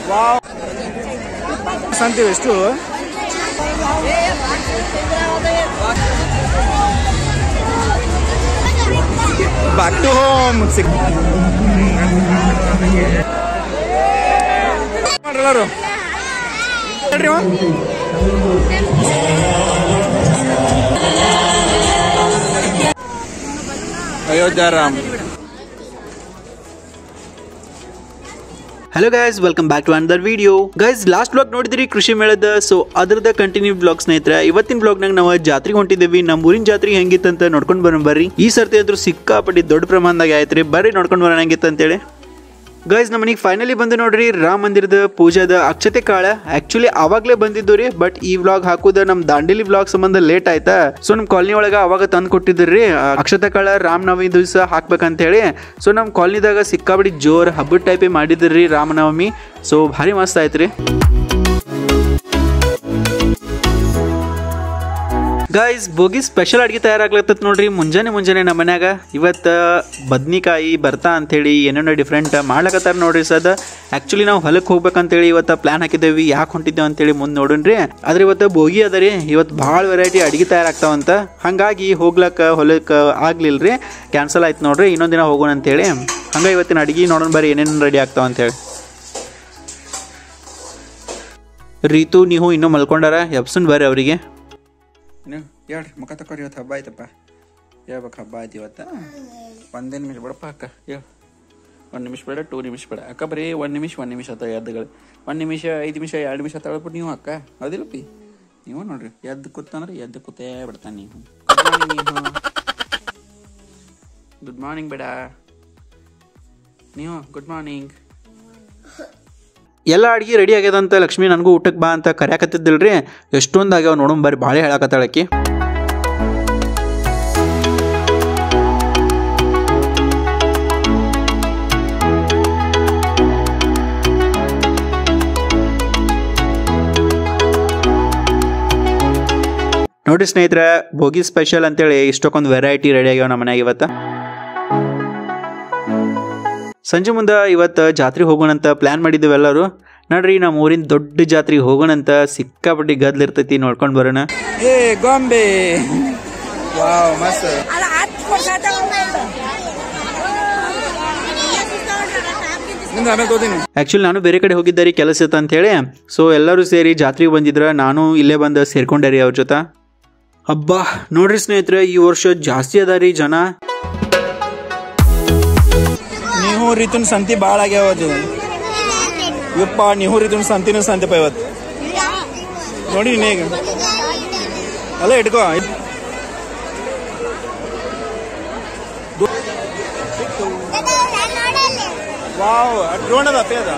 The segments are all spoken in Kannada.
ವಾವ್ ಸಂತೀವಿ ಎಷ್ಟು ಬ್ಯಾಕ್ ಟು ಹೋಮ್ ಸಿಕ್ ಮಾಡ್ರಿ ಎಲ್ಲಾರು ಹೇಳ್ರಿ ಅವ. Ayodhya Ram hello guys welcome back to another video guys last blog ನೋಡಿದ್ರಿ ಕೃಷಿ ಮೇಳದ ಸೊ ಅದ್ರದ ಕಂಟಿನ್ಯೂ ಬ್ಲಾಗ್ ಸ್ನೇಹಿತರೆ ಇವತ್ತಿನ ಬ್ಲಾಗ್ನಾಗ ನಾವು ಜಾತ್ರೆಗೆ ಹೊಂಟಿದ್ದೇವಿ ನಮ್ಮ ಊರಿನ ಜಾತ್ರೆ ಹೆಂಗಿತ್ತಂತ ನೋಡ್ಕೊಂಡು ಬರೋಣ ಬರ್ರಿ ಈ ಸರ್ತಿ ಆದ್ರೂ ಸಿಕ್ಕಾಪಟ್ಟಿ ದೊಡ್ಡ ಪ್ರಮಾಣದಾಗ ಆಯ್ತ್ರಿ ಬರ್ರಿ ನೋಡ್ಕೊಂಡು ಬರೋಣ ಹೆಂಗಿತ್ತು ಅಂತೇಳಿ ಗೈಸ್ ನಮ್ಮ ಮನೆಗೆ ಫೈನಲಿ ಬಂದು ನೋಡ್ರಿ ರಾಮ ಮಂದಿರದ ಪೂಜಾದ ಅಕ್ಷತೆ ಕಾಳ ಆಕ್ಚುಲಿ ಅವಾಗ್ಲೇ ಬಂದಿದ್ದು ರೀ ಬಟ್ ಈ ವ್ಲಾಗ್ ಹಾಕುದ ನಮ್ ದಾಂಡೇಲಿ ವ್ಲಾಗ್ ಸಂಬಂಧ ಲೇಟ್ ಆಯ್ತಾ ಸೊ ನಮ್ ಕಾಲನಿ ಒಳಗ ಅವಾಗ ತಂದು ಕೊಟ್ಟಿದ್ರಿ ಅಕ್ಷತೆ ಕಾಳ ರಾಮನವಮಿ ದಿವಸ ಹಾಕ್ಬೇಕಂತ ಹೇಳಿ ಸೊ ನಮ್ ಕಾಲನಿದಾಗ ಸಿಕ್ಕಾಬಿಡಿ ಜೋರ್ ಹಬ್ಬದ ಟೈಪೇ ಮಾಡಿದ್ರಿ ರಾಮನವಮಿ ಸೊ ಭಾರಿ ಮಸ್ತ್ ಆಯ್ತ್ರಿ ಗೈಸ್ ಬೋಗಿ ಸ್ಪೆಷಲ್ ಅಡ್ಗೆ ತಯಾರಾಗ್ಲತ್ತತ್ ನೋಡ್ರಿ ಮುಂಜಾನೆ ಮುಂಜಾನೆ ನಮ್ಮ ಮನ್ಯಾಗ ಇವತ್ತು ಬದ್ನಿಕಾಯಿ ಬರ್ತಾ ಅಂಥೇಳಿ ಏನೇನೋ ಡಿಫ್ರೆಂಟ್ ಮಾಡ್ಲಕತ್ತಾರ ನೋಡ್ರಿ ಸದ ಆ್ಯಕ್ಚುಲಿ ನಾವು ಹೊಲಕ್ಕೆ ಹೋಗ್ಬೇಕಂತೇಳಿ ಇವತ್ತು ಪ್ಲಾನ್ ಹಾಕಿದ್ದೇವಿ ಯಾಕೆ ಹೊಂಟಿದ್ದೇವೆ ಅಂತೇಳಿ ಮುಂದೆ ನೋಡೋಣ್ರಿ ಆದ್ರೆ ಇವತ್ತು ಬೋಗಿ ಅದ ರೀ ಇವತ್ತು ಭಾಳ ವೆರೈಟಿ ಅಡ್ಗೆ ತಯಾರಾಗ್ತಾವಂತ ಹಾಗಾಗಿ ಹೋಗ್ಲಕ್ಕ ಹೊಲಕ್ಕೆ ಆಗ್ಲಿಲ್ರಿ ಕ್ಯಾನ್ಸಲ್ ಆಯ್ತು ನೋಡ್ರಿ ಇನ್ನೊಂದು ದಿನ ಹೋಗೋಣ ಅಂತೇಳಿ ಹಂಗೆ ಇವತ್ತಿನ ಅಡ್ಗೆ ನೋಡೋಣ ಬರ್ರಿ ಏನೇನು ರೆಡಿ ಆಗ್ತಾವ ಅಂತೇಳಿ ರೀತು ನೀವು ಇನ್ನೂ ಮಲ್ಕೊಂಡಾರ ಎಬ್ಸನ್ ಬರ್ರಿ ಅವರಿಗೆ ನೀವು ಹೇಳ್ರಿ ಮುಖ ತಕೋರಿ ಇವತ್ತು ಹಬ್ಬ ಆಯ್ತಪ್ಪ ಹೇಳ್ಬೇಕು ಹಬ್ಬ ಆಯ್ತು ಇವತ್ತು ಒಂದೇ ನಿಮಿಷ ಬಿಡಪ್ಪ ಅಕ್ಕ ಹೇಳು ಒಂದು ನಿಮಿಷ ಬೇಡ ಟೂ ನಿಮಿಷ ಬೇಡ ಅಕ್ಕ ಬರೀ ಒಂದು ನಿಮಿಷ ಒಂದು ನಿಮಿಷ ಆತ ಎದ್ದುಗಳು ಒಂದು ನಿಮಿಷ ಐದು ನಿಮಿಷ ಎರಡು ನಿಮಿಷ ತಗೊಳ್ಬಿಟ್ಟು ನೀವು ಅಕ್ಕ ಹೌದಿಲ್ಲ ಪಿ ನೀವು ನೋಡ್ರಿ ಎದ್ದು ಕೂತಂದ್ರೆ ಎದ್ದು ಕೂತೇ ಬಿಡ್ತಾನೆ ನೀವು ಗುಡ್ ಮಾರ್ನಿಂಗ್ ಬೇಡ ನೀವು ಗುಡ್ ಮಾರ್ನಿಂಗ್ ಎಲ್ಲ ಅಡ್ಗೆ ರೆಡಿ ಆಗ್ಯದಂತ ಲಕ್ಷ್ಮಿ ನನಗೂ ಊಟಕ್ಕೆ ಬಾ ಅಂತ ಕರ್ಯಾಕತ್ತಿದ್ದಿಲ್ರಿ ಎಷ್ಟೊಂದು ಆಗ್ಯಾವ ನೋಡೋಣ ಬರ್ರಿ ಭಾಳ ಹೇಳಕತ್ತಾಳಕಿ ನೋಡ್ರಿ ಸ್ನೇಹಿತರೆ ಭೋಗಿ ಸ್ಪೆಷಲ್ ಅಂತೇಳಿ ಇಷ್ಟಕ್ಕೊಂದು ವೆರೈಟಿ ರೆಡಿ ಆಗ್ಯಾವ ನಮ್ಮ ಮನ್ಯಾಗ ಇವತ್ತು ಸಂಜೆ ಮುಂದೆ ಇವತ್ತು ಜಾತ್ರೆಗೆ ಹೋಗೋಣಂತ ಪ್ಲ್ಯಾನ್ ಮಾಡಿದ್ದೇವೆ ಎಲ್ಲರೂ ನೋಡ್ರಿ ನಮ್ಮ ಊರಿನ ದೊಡ್ಡ ಜಾತ್ರೆಗೆ ಹೋಗೋಣಂತ ಸಿಕ್ಕಾಪಟ್ಟಿ ಗದ್ಲ ಇರ್ತೈತಿ ನೋಡ್ಕೊಂಡು ಬರೋಣ ಏ ಗೊಂಬೆ ವಾವ್ ಮಸ್ತ್ ಅಲ್ಲ ಹತ್ತು ವರ್ಷ ನಿಂದ ಆಮೇಲೆ ತೋತೀನಿ ಆ್ಯಕ್ಚುಲಿ ನಾನು ಬೇರೆ ಕಡೆ ಹೋಗಿದ್ದೆ ರೀ ಕೆಲಸ ಇತ್ತು ಅಂತೇಳಿ ಸೊ ಎಲ್ಲರೂ ಸೇರಿ ಜಾತ್ರೆಗೆ ಬಂದಿದ್ರ ನಾನು ಇಲ್ಲೇ ಬಂದು ಸೇರ್ಕೊಂಡೆ ರೀ ಅವ್ರ ಜೊತೆ ಹಬ್ಬಾ ನೋಡ್ರಿ ಸ್ನೇಹಿತರೆ ಈ ವರ್ಷ ಜಾಸ್ತಿ ಅದ ರೀ ಜನ ನೀವು ರೀತಿನ ಸಂತಿ ಭಾಳ ಆಗ್ಯಾವ ಅದು ಯಪ್ಪ ನೀವು ರೀತಿನ ಸಂತಿನೂ ಸಂತಿಪ್ಪ ಇವತ್ತು ನೋಡಿ ನೀಗ ಅಲ್ಲ ಇಟ್ಕೋ ವಾವ್ ಡ್ರೋನ್ ಅದ ಅಪ್ಪೆ ಅದ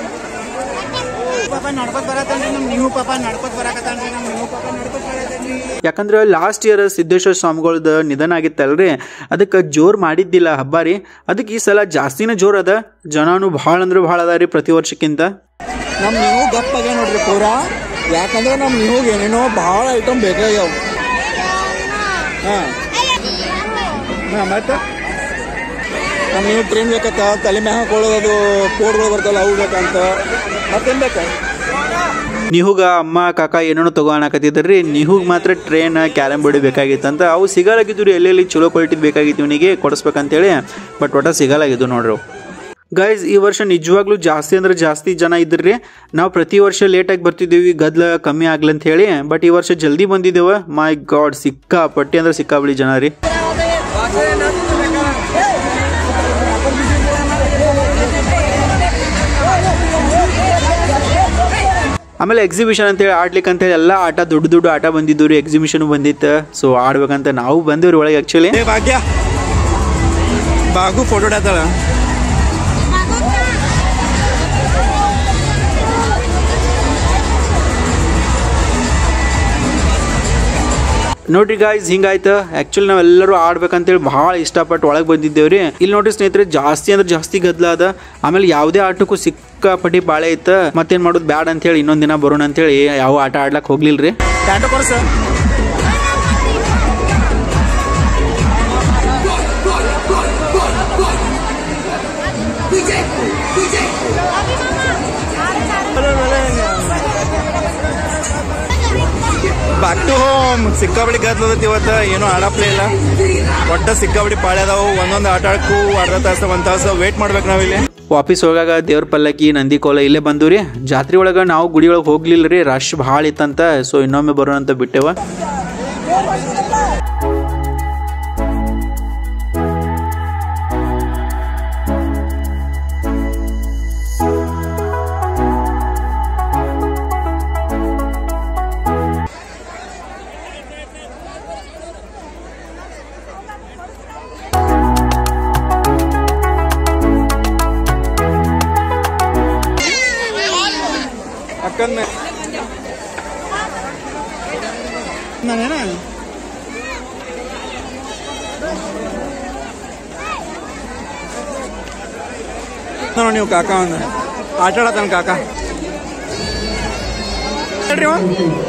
ಪಾಪ ನಡ್ಕೊತ್ ಬರತ್ತನ್ರಿ ನಮ್ ನೀವು ಪಾಪ ನಡ್ಕೊತ್ ಬರಕತ್ತಾನ್ರಿ ನಮ್ ನೀವು ಪಾಪ ನಡ್ಕೊತ್ ಬರತ್ತನ್ರಿ ಯಾಕಂದ್ರೆ ಲಾಸ್ಟ್ ಇಯರ್ ಸಿದ್ದೇಶ್ವರ ಸ್ವಾಮಿಗಳದ ನಿಧನ ಆಗಿತ್ತಲ್ರಿ ಅದಕ್ಕೆ ಜೋರ್ ಮಾಡಿದ್ದಿಲ್ಲ ಹಬ್ಬ ರೀ ಅದಕ್ಕೆ ಈ ಸಲ ಜಾಸ್ತಿನೇ ಜೋರ್ ಅದ ಜನನು ಭಾಳ ಅಂದ್ರೆ ಭಾಳ ಅದ ರೀ ಪ್ರತಿ ವರ್ಷಕ್ಕಿಂತ ನಮ್ ನೀವು ಗಪ್ಪಾಗೆ ನೋಡ್ರಿ ಪೂರಾ ಯಾಕಂದ್ರೆ ನಮ್ ನೀವು ಏನೇನೋ ಭಾಳ ಐಟಮ್ ಬೇಕಾಗ್ಯಾವ ಹಾ ಹಾ ಮತ್ತೆ ನಮ್ ನೀವು ಟ್ರೈನ್ ಬೇಕತ್ತ ತಲೆ ಮ್ಯಾಗ ಹಾಕೊಳ್ಳೋದು ಕೋಡ್ಗಳು ಬರ್ತಾವಲ್ಲ ಅವು ಬೇಕಂತ ಮತ್ತೇನ್ ಬೇಕಾ ನಿಹುಗ ಅಮ್ಮ ಕಾಕ ಏನೇನೋ ತಗೋಣಕತ್ತಿದ್ರಿ ನಿಹುಗ್ ಮಾತ್ರ ಟ್ರೈನ್ ಕ್ಯಾರಮ್ ಬೋರ್ಡ್ ಬೇಕಾಗಿತ್ತಂತ ಅವು ಸಿಗಲಾಗಿದ್ದು ರೀ ಎಲ್ಲೆಲ್ಲಿ ಚಲೋ ಕ್ವಾಲಿಟಿ ಬೇಕಾಗಿತ್ತು ಇವನಿಗೆ ಕೊಡಿಸ್ಬೇಕಂತೇಳಿ ಬಟ್ ಒಟ್ಟ ಸಿಗಲಾಗಿದ್ದು ನೋಡ್ರಿ ಅವು. ಗೈಸ್ ಈ ವರ್ಷ ನಿಜವಾಗ್ಲೂ ಜಾಸ್ತಿ ಅಂದ್ರೆ ಜಾಸ್ತಿ ಜನ ಇದ್ರಿ ನಾವು ಪ್ರತಿ ವರ್ಷ ಲೇಟಾಗಿ ಬರ್ತಿದ್ದೀವಿ ಗದ್ಲ ಕಮ್ಮಿ ಆಗ್ಲಿ ಅಂತ ಹೇಳಿ ಬಟ್ ಈ ವರ್ಷ ಜಲ್ದಿ ಬಂದಿದ್ದೇವೆ ಮೈ ಗಾಡ್ ಸಿಕ್ಕಾಪಟ್ಟಿ ಅಂದ್ರೆ ಸಿಕ್ಕಾಬಳಿ ಜನ ರೀ ಆಮೇಲೆ ಎಕ್ಸಿಬಿಷನ್ ಅಂತೇಳಿ ಆಡ್ಲಿಕ್ಕೆ ಅಂತೇಳಿ ಎಲ್ಲ ಆಟ ದೊಡ್ಡ ದೊಡ್ಡ ಆಟ ಬಂದಿದ್ದು ರೀ ಎಕ್ಸಿಬಿಷನ್ ಬಂದಿತ್ತು ಸೊ ಆಡ್ಬೇಕಂತ ನಾವು ಬಂದೇವ್ರಿ ಒಳಗೆ ಆ್ಯಕ್ಚುಲಿ ಏ ಭಾಗ್ಯ ಬಾಗು ಫೋಟೋ ಡಾತಾಳ ನೋಡ್ರಿ ಗಾಯ್ಸ್ ಹಿಂಗಾಯ್ತು ಆ್ಯಕ್ಚುಲಿ ನಾವೆಲ್ಲರೂ ಆಡ್ಬೇಕಂತೇಳಿ ಭಾಳ ಇಷ್ಟಪಟ್ಟು ಒಳಗೆ ಬಂದಿದ್ದೇವ್ರಿ ಇಲ್ಲಿ ನೋಡ್ರಿ ಸ್ನೇಹಿತರೆ ಜಾಸ್ತಿ ಅಂದ್ರೆ ಜಾಸ್ತಿ ಗದ್ಲ ಅದ ಆಮೇಲೆ ಯಾವುದೇ ಆಟಕ್ಕೂ ಸಿಕ್ಕಾಪಟ್ಟಿ ಬಾಳೆ ಇತ್ತು ಮತ್ತೇನು ಮಾಡೋದು ಬ್ಯಾಡ ಅಂತೇಳಿ ಇನ್ನೊಂದು ದಿನ ಬರೋಣ ಅಂತೇಳಿ ಯಾವ ಆಟ ಆಡ್ಲಕ್ಕೆ ಹೋಗ್ಲಿಲ್ರಿ ಟ್ಯಾಂಟೋ ಕೊಡ್ಸ ಬ್ಯಾಕ್ ಟು ಹೋಮ್ ಸಿಕ್ಕಾಬಡಿ ಗದ್ಲದೈತಿ ಇವತ್ತು ಏನೂ ಆಡಪ್ಲೇ ಇಲ್ಲ ಒಟ್ಟ ಸಿಕ್ಕಾಬಡಿ ಪಾಳೆ ಅದಾವು ಒಂದೊಂದು ಆಟ ಆಡಕ್ಕೂ ಅರ್ಧ ತಾಸು ಒಂದು ತಾಸು ವೇಟ್ ಮಾಡ್ಬೇಕು ನಾವಿಲ್ಲಿ ವಾಪಸ್ ಹೋಗಾಗ ದೇವ್ರ ಪಲ್ಲಕ್ಕಿ ನಂದಿ ಕೋಲ ಇಲ್ಲೇ ಬಂದು ರೀ ಜಾತ್ರೆ ಒಳಗೆ ನಾವು ಗುಡಿ ಒಳಗೆ ಹೋಗ್ಲಿಲ್ಲ ರೀ ರಶ್ ಭಾಳ ಇತ್ತಂತ ಸೊ ಇನ್ನೊಮ್ಮೆ ಬರೋಣ ಅಂತ ಬಿಟ್ಟೆವ ಅಕ್ಕನ ನಾನೇನ ನೋಡಿ ನೀವು ಕಾಕ ಒಂದು ಆಟ ಆಡತಾನ ಕಾಕ ಹೇಳ್ರಿ ಅವ.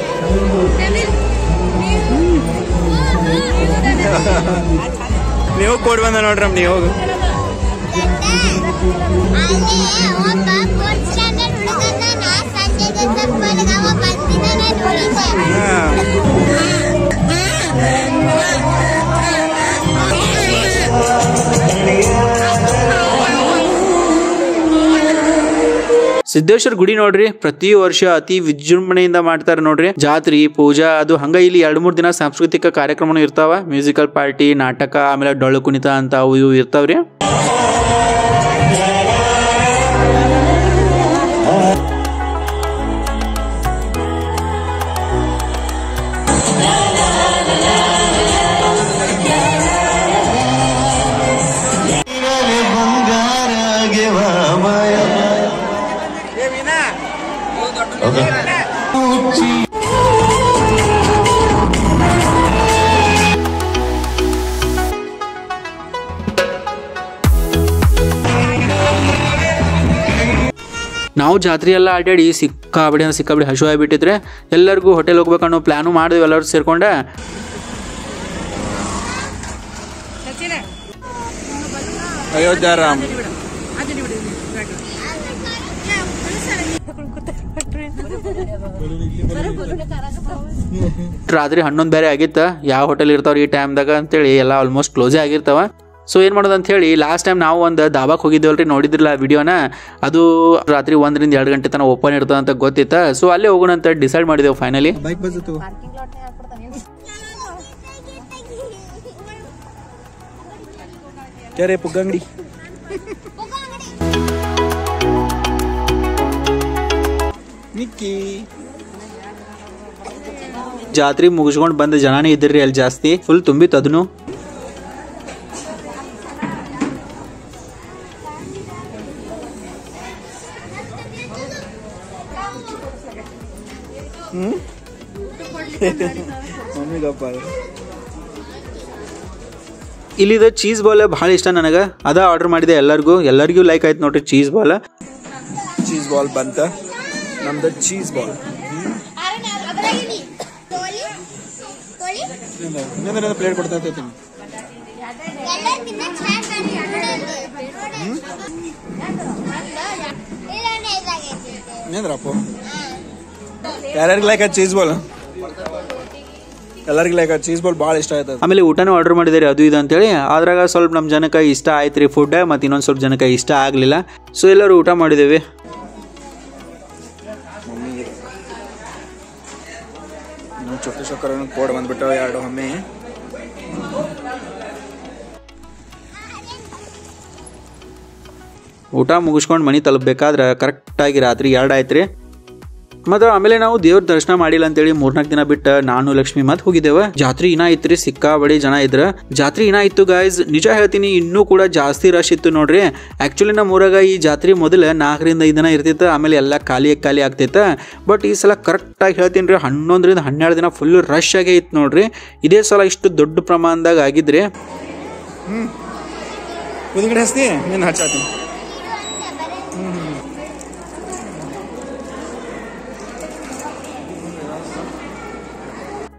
ನೀವು ಕೊಡ್ ಬಂದ ನೋಡ್ರಮ್ ನೀವು ಹೋಗು ಒಬ್ಬ ಫೋರ್ತ್ ಸ್ಟ್ಯಾಂಡರ್ಡ್ ಹುಡುಗನ ನಾ ಸಂಜೆಗೆ ತಪ್ಪಲ್ಗ ಅವ ಬಂದಿದ್ದಾನೆ ನೋಡಿದ್ದೆ ಹಾ. ಸಿದ್ದೇಶ್ವರ ಗುಡಿ ನೋಡ್ರಿ ಪ್ರತಿ ವರ್ಷ ಅತಿ ವಿಜೃಂಭಣೆಯಿಂದ ಮಾಡ್ತಾರೆ ನೋಡ್ರಿ ಜಾತ್ರಿ ಪೂಜಾ ಅದು ಹಂಗ ಇಲ್ಲಿ ಎರಡ್ ಮೂರ್ ದಿನ ಸಾಂಸ್ಕೃತಿಕ ಕಾರ್ಯಕ್ರಮನು ಇರ್ತಾವ ಮ್ಯೂಸಿಕಲ್ ಪಾರ್ಟಿ ನಾಟಕ ಆಮೇಲೆ ಡೊಳ್ಳು ಕುಣಿತ ಅಂತ ಅವು ಇವು ಇರ್ತಾವ್ರಿ ನಾವು ಜಾತ್ರೆ ಎಲ್ಲ ಅಡ್ಡಾಡಿ ಸಿಕ್ಕಾಬಿಡಿ ಅಂದ್ರೆ ಸಿಕ್ಕಾಬಿಡಿ ಹಶು ಆಗಿಬಿಟ್ಟಿದ್ರೆ ಎಲ್ಲರಿಗೂ ಹೋಟೆಲ್ ಹೋಗ್ಬೇಕು ಅನ್ನೋ ಪ್ಲಾನು ಮಾಡಿದ್ವಿ ಎಲ್ಲರೂ ಸೇರ್ಕೊಂಡ ಅಯೋಧ್ಯ ರಾಮ್ ರಾತ್ರಿ ಹನ್ನೊಂದು ಬೇರೆ ಆಗಿತ್ತ ಯಾವ ಹೋಟೆಲ್ ಇರ್ತಾವ್ರಿ ಈ ಟೈಮ್ದಾಗ ಅಂತೇಳಿ ಎಲ್ಲ ಆಲ್ಮೋಸ್ಟ್ ಕ್ಲೋಸೇ ಆಗಿರ್ತಾವ ಸೊ ಏನು ಮಾಡೋದು ಅಂತ ಹೇಳಿ ಲಾಸ್ಟ್ ಟೈಮ್ ನಾವು ಒಂದು ದಾಬಾಕ್ ಹೋಗಿದ್ದೇವಲ್ರಿ ನೋಡಿದ್ರಲ್ಲ ವಿಡಿಯೋನ ಅದು ರಾತ್ರಿ ಒಂದರಿಂದ ಎರಡು ಗಂಟೆ ತನಕ ಓಪನ್ ಇರ್ತದೆ ಅಂತ ಗೊತ್ತಿತ್ತ ಸೊ ಅಲ್ಲೇ ಹೋಗೋಣ ಅಂತ ಡಿಸೈಡ್ ಮಾಡಿದೆವು ಫೈನಲಿ ಬೈಕ್ ಬಜತ್ತು ಕೆರೆ ಪುಗ್ಗಂಗಡಿ ನಿಕ್ಕಿ ಜಾತ್ರೆ ಮುಗಿಸ್ಕೊಂಡು ಬಂದ ಜನನೇ ಇದ್ರಿ ಅಲ್ಲಿ ಜಾಸ್ತಿ ಫುಲ್ ತುಂಬಿತ್ತು ಅದನ್ನು ಮಮ್ಮಿಗಪ್ಪ ಇಲ್ಲಿದ ಚೀಸ್ ಬಾಲ್ ಭಾಳ ಇಷ್ಟ ನನಗೆ ಅದ ಆರ್ಡರ್ ಮಾಡಿದೆ ಎಲ್ಲರಿಗೂ ಎಲ್ಲರಿಗೂ ಲೈಕ್ ಆಯ್ತು ನೋಡ್ರಿ ಚೀಸ್ ಬಾಲ್ ಚೀಸ್ ಬಾಲ್ ಬಂತ ನಮ್ದು ಚೀಸ್ ಬಾಲ್ ತೋಳಿ ತೋಳಿ ಇನ್ನೊಂದು ಪ್ಲೇಟ್ ಕೊಡ್ತಾ ಇರ್ತೀನಿ ಎಲ್ಲರಿಗಿಂತ ಚೆನ್ನಾಗಿ ಇಲ್ಲೇ ಇದಾಗೈತಿ ಇನ್ನೇಂದ್ರಪ್ಪ ಯಾರ್ಯಾರಿಗೆ ಲೈಕ್ ಆಯ್ತು ಚೀಸ್ ಬಾಲ್ ಎಲ್ಲರಿಗೂ ಲೈಕ್ ಆಯ್ತು ಚೀಸ್ ಬಾಲ್ ಭಾಳ ಇಷ್ಟ ಆಯ್ತದ ಆಮೇಲೆ ಊಟನೂ ಆರ್ಡರ್ ಮಾಡಿದ್ದಾರೆ ಅದು ಇದು ಅಂತೇಳಿ ಅದ್ರಾಗ ಸ್ವಲ್ಪ ನಮ್ಮ ಜನಕ್ಕೆ ಇಷ್ಟ ಆಯ್ತು ರೀ ಫುಡ್ ಮತ್ತು ಇನ್ನೊಂದು ಸ್ವಲ್ಪ ಜನಕ್ಕೆ ಇಷ್ಟ ಆಗಲಿಲ್ಲ ಸೊ ಎಲ್ಲರೂ ಊಟ ಮಾಡಿದ್ದೇವೆ ಮಮ್ಮಿ ಇನ್ನು ಚೊಕ್ಕ ಚೊಕ್ಕರ ಕೋಡ್ ಬಂದ್ಬಿಟ್ಟು ಎರಡು ಒಮ್ಮೆ ಊಟ ಮುಗಿಸ್ಕೊಂಡು ಮನೆ ತಲುಪಬೇಕಾದ್ರೆ ಕರೆಕ್ಟಾಗಿ ರಾತ್ರಿ ಎರಡು ಆಯ್ತು ರೀ ಮತ್ತು ಆಮೇಲೆ ನಾವು ದೇವ್ರ ದರ್ಶನ ಮಾಡಿಲ್ಲ ಅಂತೇಳಿ ಮೂರ್ನಾಲ್ಕು ದಿನ ಬಿಟ್ಟು ನಾನು ಲಕ್ಷ್ಮಿ ಮತ್ತೆ ಹೋಗಿದ್ದೇವೆ ಜಾತ್ರೆ ಇನ್ನ ಇತ್ತು ರೀ ಸಿಕ್ಕಾಬಡಿ ಜನ ಇದ್ರ ಜಾತ್ರೆ ಇನ್ನ ಇತ್ತು ಗಾಯ್ಸ್ ನಿಜ ಹೇಳ್ತೀನಿ ಇನ್ನೂ ಕೂಡ ಜಾಸ್ತಿ ರಶ್ ಇತ್ತು ನೋಡ್ರಿ ಆ್ಯಕ್ಚುಲಿ ನಮ್ಮ ಊರಾಗ ಈ ಜಾತ್ರೆ ಮೊದಲು ನಾಲ್ಕರಿಂದ ಐದು ದಿನ ಇರ್ತಿತ್ತು ಆಮೇಲೆ ಎಲ್ಲ ಖಾಲಿ ಖಾಲಿ ಆಗ್ತೈತೆ ಬಟ್ ಈ ಸಲ ಕರೆಕ್ಟಾಗಿ ಹೇಳ್ತೀನಿ ರೀ ಹನ್ನೊಂದರಿಂದ ಹನ್ನೆರಡು ದಿನ ಫುಲ್ ರಶ್ ಆಗೇ ಇತ್ತು ನೋಡ್ರಿ ಇದೇ ಸಲ ಇಷ್ಟು ದೊಡ್ಡ ಪ್ರಮಾಣದಾಗ ಆಗಿದ್ರೆ ಮುಂದ್ಗಡೆ ಹಸ್ತಿ ನೀನು ಹಚ್ಚಾತಿ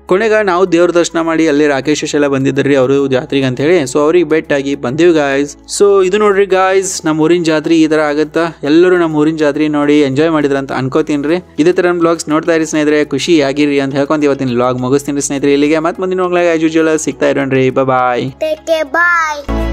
ಕೊನೆಗ ನಾವು ದೇವ್ರ ದರ್ಶನ ಮಾಡಿ ಅಲ್ಲಿ ರಾಕೇಶ್ ಎಲ್ಲ ಬಂದಿದ್ರಿ ಅವರು ಜಾತ್ರೆಗೆ ಅಂತ ಹೇಳಿ ಸೊ ಅವ್ರಿಗೆ ಬೆಟ್ ಆಗಿ ಬಂದೀವಿ ಗಾಯ್ಸ್ ಸೊ ಇದು ನೋಡ್ರಿ ಗಾಯ್ಸ್ ನಮ್ಮ ಊರಿನ ಜಾತ್ರೆ ಈ ತರ ಆಗತ್ತಾ ಎಲ್ಲರೂ ನಮ್ಮ ಊರಿನ ಜಾತ್ರೆ ನೋಡಿ ಎಂಜಾಯ್ ಮಾಡಿದ್ರ ಅಂತ ಅನ್ಕೋತೀನಿ ಇದೇ ತರ ಬ್ಲಾಗ್ಸ್ ನೋಡ್ತಾ ಇರಿ ಸ್ನೇಹಿತರೆ ಖುಷಿ ಆಗಿರಿ ಅಂತ ಹೇಳ್ಕೊಂತ ಇವತ್ತಿನ ಬ್ಲಾಗ್ ಮುಗಿಸ್ತೀನಿ ಸ್ನೇಹಿತರೆ ಇಲ್ಲಿಗೆ ಮತ್ತೆ ಮುಂದಿನ ಹೋಗ್ಲಾಗ ಆಸ್ ಯೂಶುವಲ್ ಸಿಗ್ತಾ ಇರೋಣ್ರಿ ಬಾಯ್ Take care, bye.